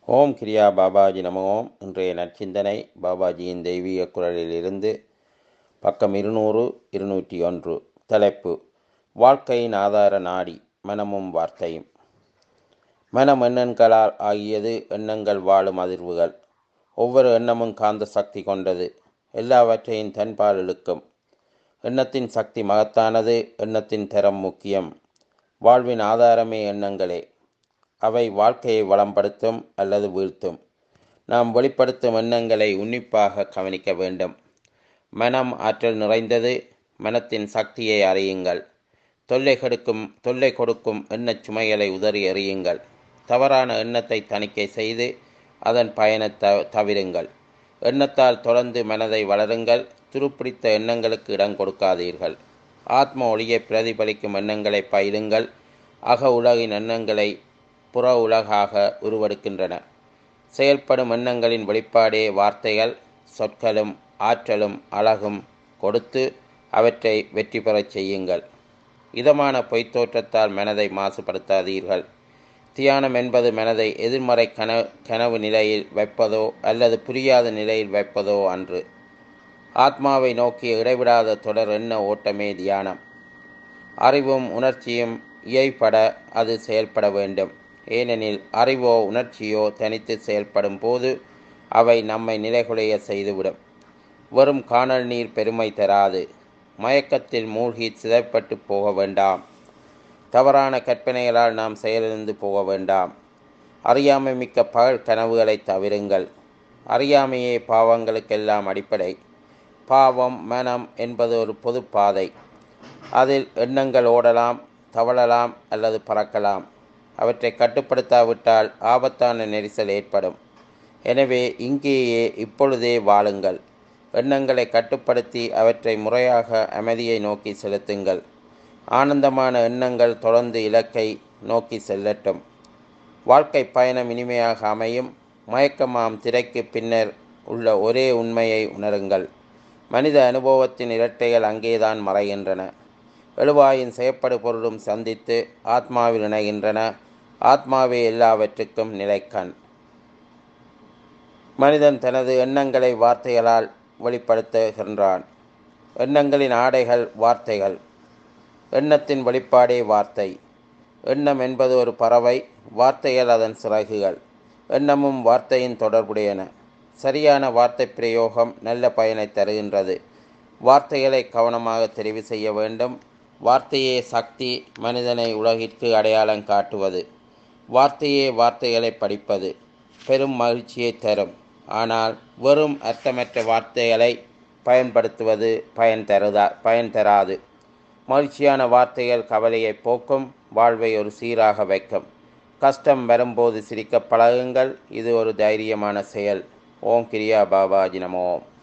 ஓம் கிரியா பாபாஜி நம ஓம் இன்றைய நற்சிந்தனை பாபாஜியின் தெய்வீக குரலிலிருந்து பக்கம் இருநூறு இருநூற்றி ஒன்று தலைப்பு வாழ்க்கையின் ஆதார நாடி மனமும் வார்த்தையும் மனம் எண்ணங்களால் ஆகியது எண்ணங்கள் வாழும் அதிர்வுகள் ஒவ்வொரு எண்ணமும் காந்த சக்தி கொண்டது எல்லாவற்றையும் தன்பால் இழுக்கும் எண்ணத்தின் சக்தி மகத்தானது எண்ணத்தின் தரம் முக்கியம் வாழ்வின் ஆதாரமே எண்ணங்களே அவை வாழ்க்கையை வளம்படுத்தும் அல்லது வீழ்த்தும் நாம் வெளிப்படுத்தும் எண்ணங்களை உன்னிப்பாக கவனிக்க வேண்டும் மனம் ஆற்றல் நிறைந்தது மனத்தின் சக்தியை அறியுங்கள் தொல்லை கொடுக்கும் தொல்லை கொடுக்கும் எண்ணச் சுமைகளை உதறி எறியுங்கள் தவறான எண்ணத்தை தணிக்கை செய்து அதன் பயனை த தவிருங்கள் எண்ணத்தால் தொடர்ந்து மனதை வளருங்கள் துருப்பிடித்த எண்ணங்களுக்கு இடம் கொடுக்காதீர்கள் ஆத்ம ஒளியை பிரதிபலிக்கும் எண்ணங்களை பயிலுங்கள் அக உலகின் எண்ணங்களை புற உலகாக உருவெடுக்கின்றன செயல்படும் எண்ணங்களின் வெளிப்பாடே வார்த்தைகள் சொற்களும் ஆற்றலும் அழகும் கொடுத்து அவற்றை வெற்றி பெறச் செய்யுங்கள் இதமான பொய்த்தோற்றத்தால் மனதை மாசுபடுத்தாதீர்கள் தியானம் என்பது மனதை எதிர்மறை கன கனவு நிலையில் வைப்பதோ அல்லது புரியாத நிலையில் வைப்பதோ அன்று ஆத்மாவை நோக்கிய இடைவிடாத தொடர் எண்ண ஓட்டமே தியானம் அறிவும் உணர்ச்சியும் இயைப்பட அது செயல்பட வேண்டும் ஏனெனில் அறிவோ உணர்ச்சியோ தனித்து செயல்படும் போது அவை நம்மை நிலைகுலைய செய்துவிடும் வெறும் காணல் நீர் பெருமை தராது மயக்கத்தில் மூழ்கி சிதைப்பட்டு போக வேண்டாம் தவறான கற்பனைகளால் நாம் செயலிழந்து போக வேண்டாம் அறியாமை மிக்க பகல் கனவுகளை தவிருங்கள் அறியாமையே பாவங்களுக்கெல்லாம் அடிப்படை பாவம் மனம் என்பது ஒரு பொது பாதை அதில் எண்ணங்கள் ஓடலாம் தவழலாம் அல்லது பறக்கலாம் அவற்றை கட்டுப்படுத்தாவிட்டால் ஆபத்தான நெரிசல் ஏற்படும் எனவே இங்கேயே இப்பொழுதே வாழுங்கள் எண்ணங்களை கட்டுப்படுத்தி அவற்றை முறையாக அமைதியை நோக்கி செலுத்துங்கள் ஆனந்தமான எண்ணங்கள் தொடர்ந்து இலக்கை நோக்கி செல்லட்டும் வாழ்க்கை பயணம் இனிமையாக அமையும் மயக்கமாம் திரைக்கு பின்னர் உள்ள ஒரே உண்மையை உணருங்கள் மனித அனுபவத்தின் இரட்டைகள் அங்கேதான் மறைகின்றன எழுவாயின் செயற்படு பொருளும் சந்தித்து ஆத்மாவில் இணைகின்றன ஆத்மாவே எல்லாவற்றுக்கும் நிலைக்கண் மனிதன் தனது எண்ணங்களை வார்த்தைகளால் வெளிப்படுத்துகின்றான் எண்ணங்களின் ஆடைகள் வார்த்தைகள் எண்ணத்தின் வெளிப்பாடே வார்த்தை எண்ணம் என்பது ஒரு பறவை வார்த்தைகள் அதன் சிறகுகள் எண்ணமும் வார்த்தையின் தொடர்புடையன சரியான வார்த்தை பிரயோகம் நல்ல பயனை தருகின்றது வார்த்தைகளை கவனமாக தெரிவு செய்ய வேண்டும் வார்த்தையே சக்தி மனிதனை உலகிற்கு அடையாளம் காட்டுவது வார்த்தையே வார்த்தைகளை படிப்பது பெரும் மகிழ்ச்சியை தரும் ஆனால் வெறும் அர்த்தமற்ற வார்த்தைகளை பயன்படுத்துவது பயன் தருதா பயன் தராது மகிழ்ச்சியான வார்த்தைகள் கவலையை போக்கும் வாழ்வை ஒரு சீராக வைக்கும் கஷ்டம் வரும்போது சிரிக்க பழகுங்கள் இது ஒரு தைரியமான செயல் ஓம் கிரியா பாபாஜி நமோம்